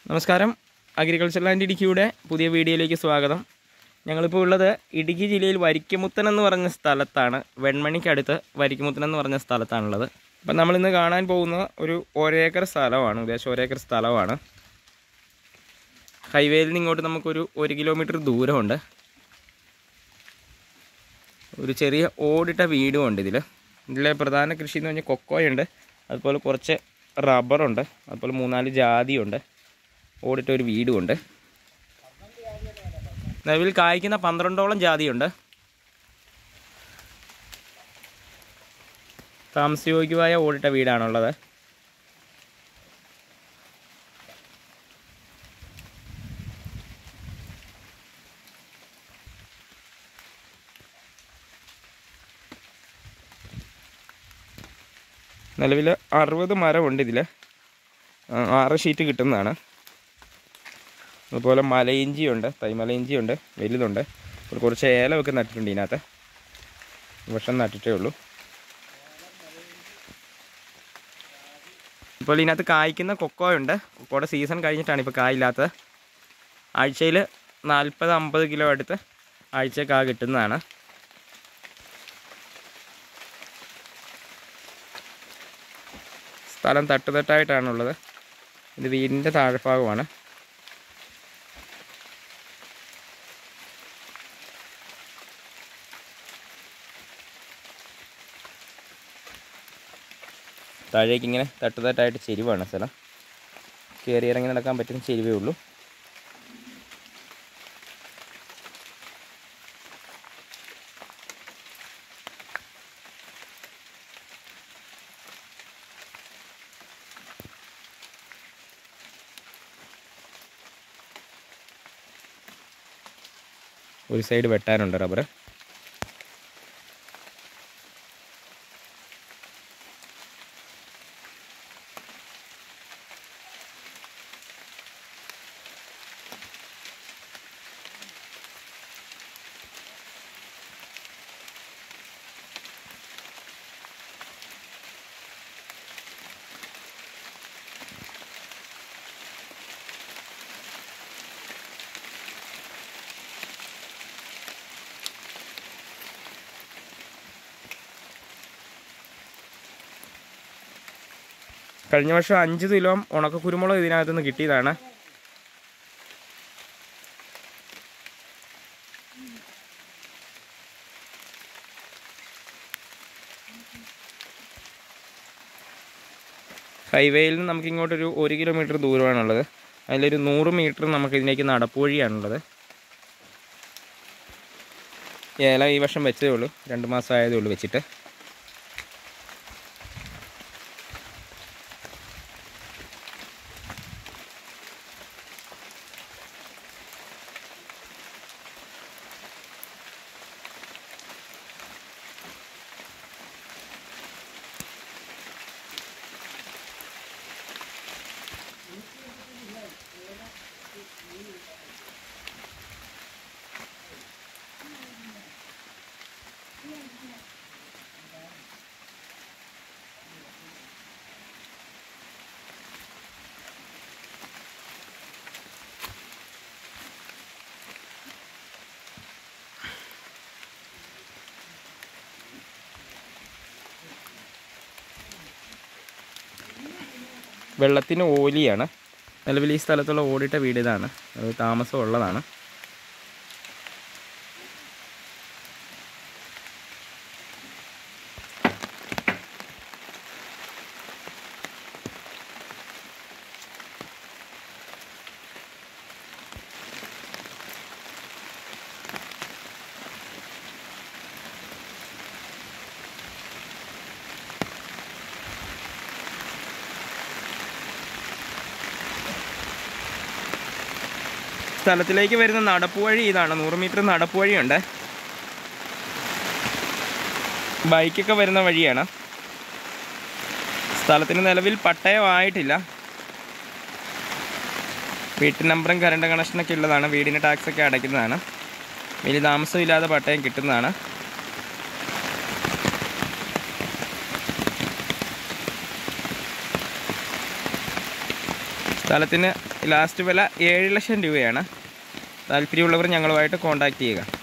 നമസ്കാരം agriculture land ഇടുക്കിയുടെ പുതിയ വീഡിയോയിലേക്ക് സ്വാഗതം ഞങ്ങളിപ്പോൾ ഉള്ളത് ഇടുക്കി ജില്ലയിൽ വരിക്കമുത്തൻ എന്ന് പറഞ്ഞ സ്ഥലത്താണ് വെൺമണിക്കടുത്ത് വരിക്കമുത്തൻ എന്ന് പറഞ്ഞ സ്ഥലത്താണുള്ളത് അപ്പം നമ്മളിന്ന് കാണാൻ പോകുന്ന ഒരു ഒരേക്കർ സ്ഥലമാണ് ഉദ്ദേശം ഒരേക്കർ സ്ഥലമാണ് ഹൈവേയിൽ നിന്ന് ഇങ്ങോട്ട് നമുക്കൊരു ഒരു കിലോമീറ്റർ ദൂരമുണ്ട് ഒരു ചെറിയ ഓടിട്ട വീടും ഉണ്ട് ഇതിൽ ഇതിലെ പ്രധാന കൃഷി എന്ന് പറഞ്ഞാൽ കൊക്കോയുണ്ട് അതുപോലെ കുറച്ച് റബ്ബറുണ്ട് അതുപോലെ മൂന്നാല് ജാതിയുണ്ട് ഓടിട്ട ഒരു വീടുമുണ്ട് നിലവിൽ കായ്ക്കുന്ന പന്ത്രണ്ടോളം ജാതിയുണ്ട് താമസയോഗ്യമായ ഓടിട്ട വീടാണുള്ളത് നിലവിൽ അറുപത് മരമുണ്ട് ഇതിൽ ആറ് ഷീറ്റ് കിട്ടുന്നതാണ് അതുപോലെ മലയിഞ്ചിയുണ്ട് തൈമലയിഞ്ചിയുണ്ട് വലുതുണ്ട് ഒരു കുറച്ച് ഏലമൊക്കെ നട്ടിട്ടുണ്ട് ഇതിനകത്ത് വർഷം നട്ടിട്ടേ ഉള്ളൂ ഇപ്പോൾ ഇതിനകത്ത് കായ്ക്കുന്ന കൊക്കോയുണ്ട് കൊക്കോയുടെ സീസൺ കഴിഞ്ഞിട്ടാണ് ഇപ്പോൾ കായില്ലാത്തത് ആഴ്ചയിൽ നാൽപ്പത് അമ്പത് കിലോ അടുത്ത് ആഴ്ച കാ കിട്ടുന്നതാണ് സ്ഥലം തട്ടുതട്ടായിട്ടാണുള്ളത് ഇത് വീടിൻ്റെ താഴ്ഭാഗമാണ് താഴേക്ക് ഇങ്ങനെ തട്ടുതട്ടായിട്ട് ചെരിവാണ് സ്ഥലം കയറി ഇറങ്ങി നടക്കാൻ പറ്റുന്ന ചെരിവേ ഉള്ളൂ ഒരു സൈഡ് വെട്ടാനുണ്ട് റബ്ബർ കഴിഞ്ഞ വർഷം അഞ്ച് കിലോ ഉണക്ക കുരുമുളക് ഇതിനകത്ത് നിന്ന് കിട്ടിയതാണ് ഹൈവേയിൽ നിന്ന് നമുക്ക് ഇങ്ങോട്ടൊരു ഒരു കിലോമീറ്റർ ദൂരമാണുള്ളത് അതിലൊരു നൂറ് മീറ്റർ നമുക്ക് ഇതിലേക്ക് നടപ്പുവഴിയാണുള്ളത് ഏല ഈ വർഷം വെച്ചതേ ഉള്ളൂ രണ്ട് മാസം ആയതേ ഉള്ളൂ വെച്ചിട്ട് വെള്ളത്തിന് ഓലിയാണ് നിലവിൽ ഈ സ്ഥലത്തുള്ള ഓടിട്ട വീട് ഇതാണ് അത് താമസം ഉള്ളതാണ് സ്ഥലത്തിലേക്ക് വരുന്ന നടപ്പുവഴി ഇതാണ് നൂറ് മീറ്റർ നടപ്പുവഴിയുണ്ട് ബൈക്കൊക്കെ വരുന്ന വഴിയാണ് സ്ഥലത്തിന് നിലവിൽ പട്ടയമായിട്ടില്ല വീട്ടു നമ്പറും കറണ്ട് കണക്ഷനൊക്കെ ഉള്ളതാണ് വീടിന് ടാക്സ് ഒക്കെ അടയ്ക്കുന്നതാണ് വലിയ താമസമില്ലാതെ പട്ടയം കിട്ടുന്നതാണ് സ്ഥലത്തിന് ലാസ്റ്റ് വില ഏഴ് ലക്ഷം രൂപയാണ് താല്പര്യമുള്ളവർ ഞങ്ങളുമായിട്ട് കോൺടാക്റ്റ് ചെയ്യുക